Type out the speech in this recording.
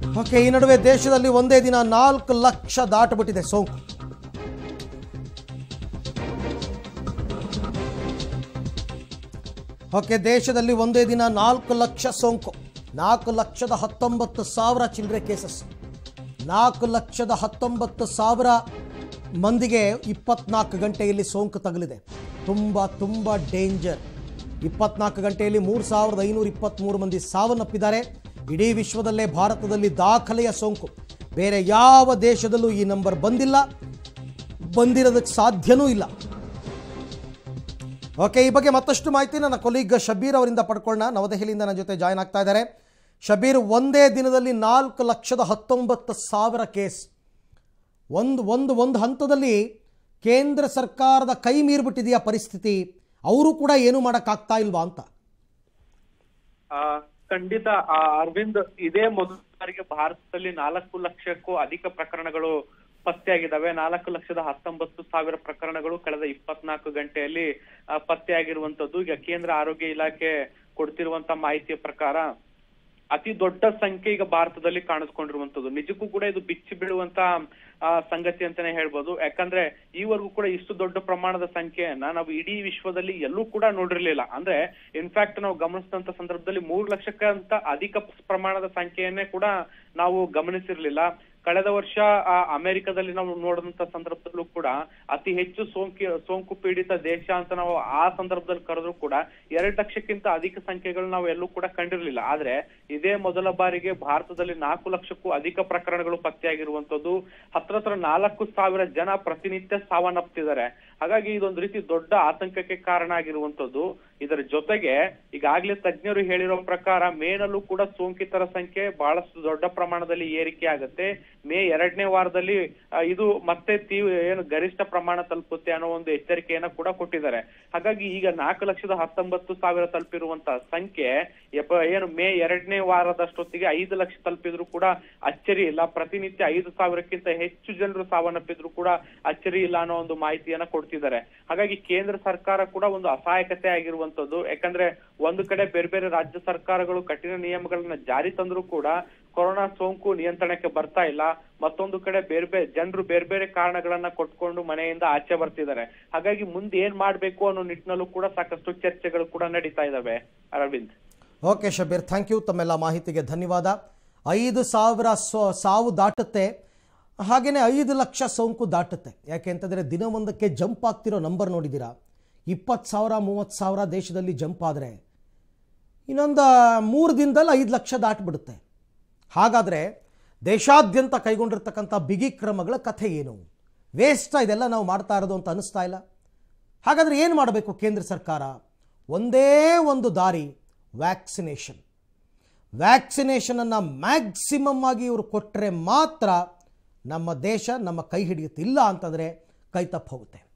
okay ಈ ನಡುವೆ ದೇಶದಲ್ಲಿ ಒಂದೇ ದಿನ ನಾಲ್ಕು ಲಕ್ಷ ದಾಟಬಿಟ್ಟಿದೆ ಸೋಂಕು ಓಕೆ ದೇಶದಲ್ಲಿ ಒಂದೇ ದಿನ ನಾಲ್ಕು ಲಕ್ಷ ಸೋಂಕು ನಾಲ್ಕು ಲಕ್ಷದ ಹತ್ತೊಂಬತ್ತು ಸಾವಿರ ಚಿಲ್ಲರೆ ಕೇಸಸ್ ನಾಲ್ಕು ಲಕ್ಷದ ಹತ್ತೊಂಬತ್ತು ಸಾವಿರ ಮಂದಿಗೆ ಇಪ್ಪತ್ನಾಲ್ಕು ಗಂಟೆಯಲ್ಲಿ ಸೋಂಕು ತಗಲಿದೆ ತುಂಬ ತುಂಬ ಡೇಂಜರ್ ಇಪ್ಪತ್ನಾಲ್ಕು ಗಂಟೆಯಲ್ಲಿ ಮೂರು ಸಾವಿರದ ಐನೂರ ಇಪ್ಪತ್ತ್ಮೂರು ಮಂದಿ ಸಾವನ್ನಪ್ಪಿದ್ದಾರೆ ಇಡೀ ವಿಶ್ವದಲ್ಲೇ ಭಾರತದಲ್ಲಿ ದಾಖಲೆಯ ಸೋಂಕು ಬೇರೆ ಯಾವ ದೇಶದಲ್ಲೂ ಈ ನಂಬರ್ ಬಂದಿಲ್ಲ ಬಂದಿರೋದಕ್ಕೆ ಸಾಧ್ಯನೂ ಇಲ್ಲ ಓಕೆ ಈ ಬಗ್ಗೆ ಮತ್ತಷ್ಟು ಮಾಹಿತಿ ನನ್ನ ಕೊಲೀಗ್ ಶಬೀರ್ ಅವರಿಂದ ಪಡ್ಕೊಳ್ಳೋಣ ನವದೆಹಲಿಯಿಂದ ನನ್ನ ಜೊತೆ ಜಾಯ್ನ್ ಆಗ್ತಾ ಇದ್ದಾರೆ ಶಬೀರ್ ಒಂದೇ ದಿನದಲ್ಲಿ ನಾಲ್ಕು ಲಕ್ಷದ ಹತ್ತೊಂಬತ್ತು ಸಾವಿರ ಕೇಸ್ ಒಂದು ಒಂದು ಒಂದು ಹಂತದಲ್ಲಿ ಕೇಂದ್ರ ಸರ್ಕಾರದ ಕೈ ಮೀರ್ಬಿಟ್ಟಿದೆಯಾ ಪರಿಸ್ಥಿತಿ ಅವರು ಕೂಡ ಏನು ಮಾಡೋಕ್ಕಾಗ್ತಾ ಇಲ್ವಾ ಅಂತ ಆ, ಖಂಡಿತ ಆ, ಅರವಿಂದ್ ಇದೇ ಮೊದಲ ಬಾರಿಗೆ ಭಾರತದಲ್ಲಿ ನಾಲ್ಕು ಲಕ್ಷಕ್ಕೂ ಅಧಿಕ ಪ್ರಕರಣಗಳು ಪತ್ತೆಯಾಗಿದ್ದಾವೆ ನಾಲ್ಕು ಲಕ್ಷದ ಹತ್ತೊಂಬತ್ತು ಸಾವಿರ ಪ್ರಕರಣಗಳು ಕಳೆದ ಇಪ್ಪತ್ನಾಲ್ಕು ಗಂಟೆಯಲ್ಲಿ ಆ, ಪತ್ತೆಯಾಗಿರುವಂತದ್ದು ಈಗ ಕೇಂದ್ರ ಆರೋಗ್ಯ ಇಲಾಖೆ ಕೊಡ್ತಿರುವಂತ ಮಾಹಿತಿಯ ಪ್ರಕಾರ ಅತಿ ದೊಡ್ಡ ಸಂಖ್ಯೆ ಈಗ ಭಾರತದಲ್ಲಿ ಕಾಣಿಸ್ಕೊಂಡಿರುವಂತದ್ದು ನಿಜಕ್ಕೂ ಕೂಡ ಇದು ಬಿಚ್ಚಿ ಬೀಳುವಂತ ಆ, ಸಂಗತಿ ಅಂತಾನೆ ಹೇಳ್ಬೋದು ಯಾಕಂದ್ರೆ ಈವರೆಗೂ ಕೂಡ ಇಷ್ಟು ದೊಡ್ಡ ಪ್ರಮಾಣದ ಸಂಖ್ಯೆಯನ್ನ ನಾವು ಇಡೀ ವಿಶ್ವದಲ್ಲಿ ಎಲ್ಲೂ ಕೂಡ ನೋಡಿರ್ಲಿಲ್ಲ ಅಂದ್ರೆ ಇನ್ಫ್ಯಾಕ್ಟ್ ನಾವು ಗಮನಿಸಿದಂತ ಸಂದರ್ಭದಲ್ಲಿ ಮೂರು ಲಕ್ಷಕ್ಕಿಂತ ಅಧಿಕ ಪ್ರಮಾಣದ ಸಂಖ್ಯೆಯನ್ನೇ ಕೂಡ ನಾವು ಗಮನಿಸಿರ್ಲಿಲ್ಲ ಕಳೆದ ವರ್ಷ ಆ, ಅಮೆರಿಕದಲ್ಲಿ ನಾವು ನೋಡಿದಂತ ಸಂದರ್ಭದಲ್ಲೂ ಕೂಡ ಅತಿ ಹೆಚ್ಚು ಸೋಂಕಿ ಸೋಂಕು ಪೀಡಿತ ದೇಶ ಅಂತ ನಾವು ಆ ಸಂದರ್ಭದಲ್ಲಿ ಕರೆದ್ರು ಕೂಡ ಎರಡು ಲಕ್ಷಕ್ಕಿಂತ ಅಧಿಕ ಸಂಖ್ಯೆಗಳು ನಾವು ಎಲ್ಲೂ ಕೂಡ ಕಂಡಿರ್ಲಿಲ್ಲ ಆದ್ರೆ ಇದೇ ಮೊದಲ ಬಾರಿಗೆ ಭಾರತದಲ್ಲಿ ನಾಲ್ಕು ಲಕ್ಷಕ್ಕೂ ಅಧಿಕ ಪ್ರಕರಣಗಳು ಪತ್ತೆಯಾಗಿರುವಂತದ್ದು ಹತ್ರ ಹತ್ರ ನಾಲ್ಕು ಸಾವಿರ ಜನ ಪ್ರತಿನಿತ್ಯ ಸಾವನ್ನಪ್ತಿದ್ದಾರೆ ಹಾಗಾಗಿ ಇದೊಂದು ರೀತಿ ದೊಡ್ಡ ಆತಂಕಕ್ಕೆ ಕಾರಣ ಆಗಿರುವಂತದ್ದು ಇದರ ಜೊತೆಗೆ ಈಗಾಗಲೇ ತಜ್ಞರು ಹೇಳಿರೋ ಪ್ರಕಾರ ಮೇನಲ್ಲೂ ಕೂಡ ಸೋಂಕಿತರ ಸಂಖ್ಯೆ ಬಹಳಷ್ಟು ದೊಡ್ಡ ಪ್ರಮಾಣದಲ್ಲಿ ಏರಿಕೆ ಆಗುತ್ತೆ ಮೇ ಎರಡನೇ ವಾರದಲ್ಲಿ ಆ, ಇದು ಮತ್ತೆ ತೀವ್ರ ಏನು ಗರಿಷ್ಠ ಪ್ರಮಾಣ ತಲುಪುತ್ತೆ ಅನ್ನೋ ಒಂದು ಎಚ್ಚರಿಕೆಯನ್ನ ಕೂಡ ಕೊಟ್ಟಿದ್ದಾರೆ ಹಾಗಾಗಿ ಈಗ ನಾಲ್ಕು ಲಕ್ಷದ ಹತ್ತೊಂಬತ್ತು ಸಾವಿರ ತಲುಪಿರುವಂತ ಸಂಖ್ಯೆ ಎಪ್ಪ- ಏನು ಮೇ ಎರಡನೇ ವಾರದಷ್ಟೊತ್ತಿಗೆ ಐದು ಲಕ್ಷ ತಲುಪಿದ್ರು ಕೂಡ ಅಚ್ಚರಿ ಇಲ್ಲ ಪ್ರತಿನಿತ್ಯ ಐದು ಸಾವಿರಕ್ಕಿಂತ ಹೆಚ್ಚು ಜನರು ಸಾವನ್ನಪ್ಪಿದ್ರು ಕೂಡ ಅಚ್ಚರಿ ಇಲ್ಲ ಅನ್ನೋ ಒಂದು ಮಾಹಿತಿಯನ್ನ ಕೊಡ್ತಿದ್ದಾರೆ ಹಾಗಾಗಿ ಕೇಂದ್ರ ಸರ್ಕಾರ ಕೂಡ ಒಂದು ಅಸಹಾಯಕತೆ ಆಗಿರುವಂತದ್ದು ಯಾಕಂದ್ರೆ ಒಂದು ಕಡೆ ಬೇರೆ ಬೇರೆ ರಾಜ್ಯ ಸರ್ಕಾರಗಳು ಕಠಿಣ ನಿಯಮಗಳನ್ನ ಜಾರಿ ತಂದ್ರು ಕೂಡ ಕೊರೋನಾ ಸೋಂಕು ನಿಯಂತ್ರಣಕ್ಕೆ ಬರ್ತಾ ಇಲ್ಲ ಮತ್ತೊಂದು ಕಡೆ ಬೇರೆ ಬೇರೆ ಜನರು ಬೇರೆ ಬೇರೆ ಕಾರಣಗಳನ್ನ ಕೊಟ್ಕೊಂಡು ಮನೆಯಿಂದ ಆಚೆ ಬರ್ತಿದ್ದಾರೆ ಹಾಗಾಗಿ ಮುಂದೆ ಏನ್ ಮಾಡ್ಬೇಕು ಅನ್ನೋ ನಿಟ್ಟಿನಲ್ಲೂ ಕೂಡ ಸಾಕಷ್ಟು ಚರ್ಚೆಗಳು ಕೂಡ ನಡೀತಾ ಇದಾವೆ Aravind okay Shabeer thank you ತಮ್ಮೆಲ್ಲ ಮಾಹಿತಿಗೆ ಧನ್ಯವಾದ ಐದು ಸಾವಿರ ಸೊ ಸಾವು ದಾಟುತ್ತೆ ಹಾಗೆಯೇ ಐದು ಲಕ್ಷ ಸೋಂಕು ದಾಟುತ್ತೆ ಯಾಕೆ ಅಂತಂದರೆ ದಿನವೊಂದಕ್ಕೆ ಜಂಪ್ ಆಗ್ತಿರೋ ನಂಬರ್ ನೋಡಿದ್ದೀರಾ ಇಪ್ಪತ್ತು ಸಾವಿರ ಮೂವತ್ತು ಸಾವಿರ ದೇಶದಲ್ಲಿ ಜಂಪ್ ಆದರೆ ಇನ್ನೊಂದು ಮೂರು ದಿನದಲ್ಲಿ ಐದು ಲಕ್ಷ ದಾಟ್ಬಿಡುತ್ತೆ ಹಾಗಾದರೆ ದೇಶಾದ್ಯಂತ ಕೈಗೊಂಡಿರ್ತಕ್ಕಂಥ ಬಿಗಿ ಕ್ರಮಗಳ ಕಥೆ ಏನು ವೇಸ್ಟ್ ಇದೆಲ್ಲ ನಾವು ಮಾಡ್ತಾ ಇರೋದು ಅಂತ ಅನಿಸ್ತಾ ಇಲ್ಲ ಹಾಗಾದರೆ ಏನು ಮಾಡಬೇಕು ಕೇಂದ್ರ ಸರ್ಕಾರ ಒಂದೇ ಒಂದು ದಾರಿ ವ್ಯಾಕ್ಸಿನೇಷನ್ ವ್ಯಾಕ್ಸಿನೇಷನನ್ನು ಮ್ಯಾಕ್ಸಿಮಮ್ ಆಗಿ ಇವರು ಕೊಟ್ಟರೆ ಮಾತ್ರ ನಮ್ಮ ದೇಶ ನಮ್ಮ ಕೈ ಹಿಡಿಯುತ್ತೆ ಇಲ್ಲ ಅಂತಂದರೆ ಕೈ ತಪ್ಪು ಹೋಗುತ್ತೆ